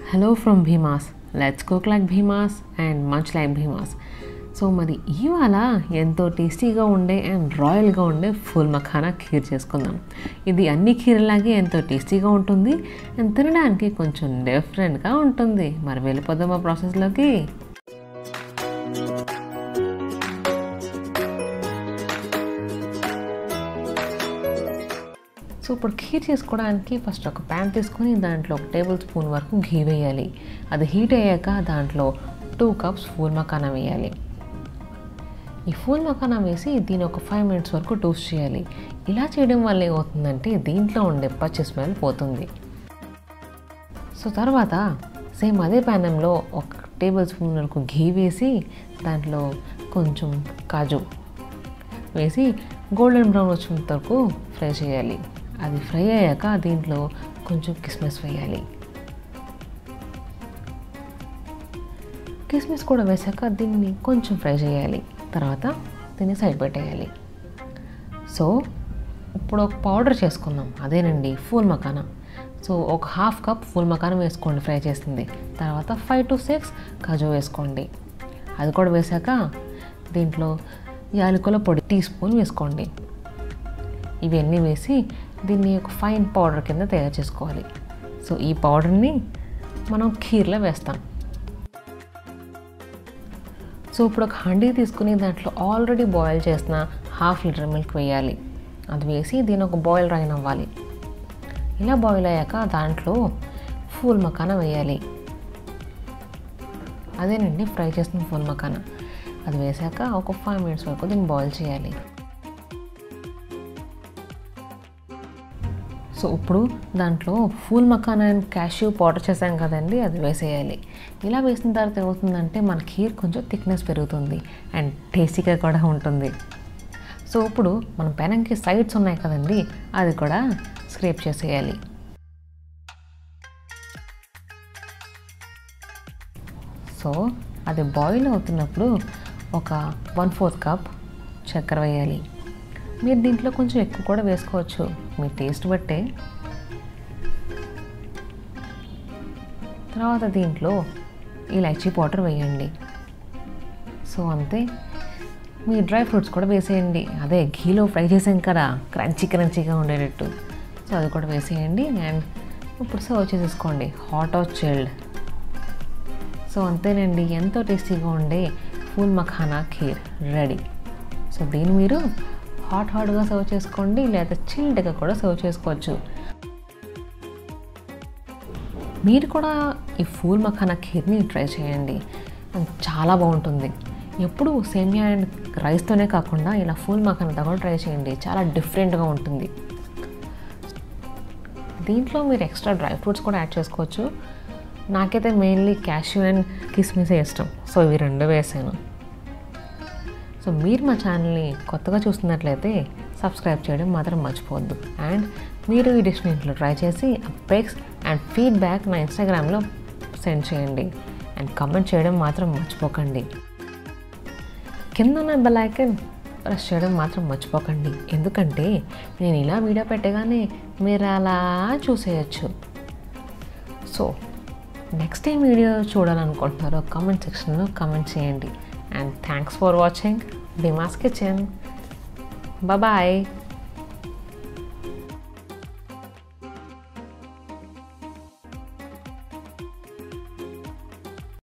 Hello from Bheemas let's cook like Bheemas and munch like Bheemas so మరి ఇవాళ ఎంతో టేస్టీగా ఉండే అండ్ రాయల్గా ఉండే ఫుల్ మఖానా ఖీర్ చేసుకుందాం ఇది అన్ని ఖీర్లాగే ఎంతో టేస్టీగా ఉంటుంది అండ్ తినడానికి కొంచెం డిఫరెంట్గా ఉంటుంది మరి వెళ్ళిపోదాం ఆ ప్రాసెస్లోకి సో ఇప్పుడు ఖీర్ చేసుకోవడానికి ఫస్ట్ ఒక ప్యాన్ తీసుకొని దాంట్లో ఒక టేబుల్ స్పూన్ వరకు ఘీ వేయాలి అది హీట్ అయ్యాక దాంట్లో టూ కప్స్ ఫూల్ మకానా వేయాలి ఈ ఫూల్ మకానా వేసి దీని ఒక ఫైవ్ మినిట్స్ వరకు టోస్ట్ చేయాలి ఇలా చేయడం వల్ల ఏమవుతుందంటే దీంట్లో ఉండే పచ్చి స్మెల్ పోతుంది సో తర్వాత సేమ్ అదే ప్యానంలో ఒక టేబుల్ స్పూన్ వరకు ఘీ వేసి దాంట్లో కొంచెం కాజు వేసి గోల్డెన్ బ్రౌన్ వచ్చేంత వరకు ఫ్రై చేయాలి అది ఫ్రై అయ్యాక దీంట్లో కొంచెం కిస్మిస్ వేయాలి కిస్మిస్ కూడా వేసాక దీన్ని కొంచెం ఫ్రై చేయాలి తర్వాత దీన్ని సైడ్ పెట్టేయాలి సో ఇప్పుడు ఒక పౌడర్ చేసుకుందాం అదేనండి ఫూల్ మకానా సో ఒక హాఫ్ కప్ ఫుల్ మకానా వేసుకోండి ఫ్రై చేసింది తర్వాత ఫైవ్ టు సిక్స్ కాజు వేసుకోండి అది కూడా వేసాక దీంట్లో యాలకుల పొడి టీ స్పూన్ వేసుకోండి ఇవన్నీ వేసి దీన్ని ఒక ఫైన్ పౌడర్ కింద తయారు చేసుకోవాలి సో ఈ పౌడర్ని మనం ఖీర్లో వేస్తాం సో ఇప్పుడు ఒక హండీ తీసుకుని దాంట్లో ఆల్రెడీ బాయిల్ చేసిన హాఫ్ లీటర్ మిల్క్ వేయాలి అది వేసి దీని ఒక బాయిల్ రైన్ అవ్వాలి ఇలా బాయిల్ అయ్యాక దాంట్లో ఫూల్ మకానా వేయాలి అదేనండి ఫ్రై చేసిన ఫూల్ మకానా అది వేసాక ఒక ఫైవ్ మినిట్స్ వరకు దీన్ని బాయిల్ చేయాలి సో ఇప్పుడు దాంట్లో phool makhana and cashew powder చేసాం కదండి అది వేసేయాలి ఇలా వేసిన తర్వాత ఏమవుతుందంటే మన ఖీర్ కొంచెం థిక్నెస్ పెరుగుతుంది అండ్ టేస్టీగా కూడా ఉంటుంది సో ఇప్పుడు మన పెనంకి సైడ్స్ ఉన్నాయి కదండి అది కూడా స్క్రేప్ చేసేయాలి సో అది బాయిల్ అవుతున్నప్పుడు ఒక వన్ ఫోర్త్ కప్ చక్కెర వేయాలి మీరు దీంట్లో కొంచెం ఎక్కువ కూడా వేసుకోవచ్చు మీ టేస్ట్ బట్టే తర్వాత దీంట్లో ఇలాచీ పౌడర్ వేయండి సో అంతే మీ డ్రై ఫ్రూట్స్ కూడా వేసేయండి అదే ఘీలో ఫ్రై చేసాం కదా క్రంచీ క్రంచీగా ఉండేటట్టు సో అది కూడా వేసేయండి అండ్ ఇప్పుడు సర్వ్ చేసేసుకోండి హాట్ ఆర్ చిల్డ్ సో అంతేనండి ఎంతో టేస్టీగా ఉండే ఫూల్ మఖానా ఖీర్ రెడీ సో దీన్ని మీరు హాట్ హాట్గా సర్వ్ చేసుకోండి లేదా చిల్డ్గా కూడా సర్వ్ చేసుకోవచ్చు మీరు కూడా ఈ ఫూల్ మఖానా ఖీర్ని ట్రై చేయండి చాలా బాగుంటుంది ఎప్పుడు సేమియా అండ్ రైస్తోనే కాకుండా ఇలా ఫూల్ మఖానాతో కూడా ట్రై చేయండి చాలా డిఫరెంట్గా ఉంటుంది దీంట్లో మీరు ఎక్స్ట్రా డ్రై ఫ్రూట్స్ కూడా యాడ్ చేసుకోవచ్చు నాకైతే మెయిన్లీ క్యాష్యూ అండ్ కిస్మిసే ఇష్టం సో ఇవి రెండు వేసాను సో మీరు మా ఛానల్ని కొత్తగా చూస్తున్నట్లయితే సబ్స్క్రైబ్ చేయడం మాత్రం మర్చిపోవద్దు అండ్ మీరు ఈ డిష్ని ఇంట్లో ట్రై చేసి పిక్స్ అండ్ ఫీడ్బ్యాక్ నా ఇన్స్టాగ్రామ్లో సెండ్ చేయండి అండ్ కమెంట్ చేయడం మాత్రం మర్చిపోకండి కింద ఉన్న బెల్ ఐకన్ ప్రెస్ చేయడం మాత్రం మర్చిపోకండి ఎందుకంటే నేను ఇలా వీడియో పెట్టగానే మీరు అలా చూసేయచ్చు సో నెక్స్ట్ టైం వీడియో చూడాలనుకుంటున్నారో కామెంట్ సెక్షన్లో కామెంట్ చేయండి and thanks for watching Dima's Kitchen. Bye bye.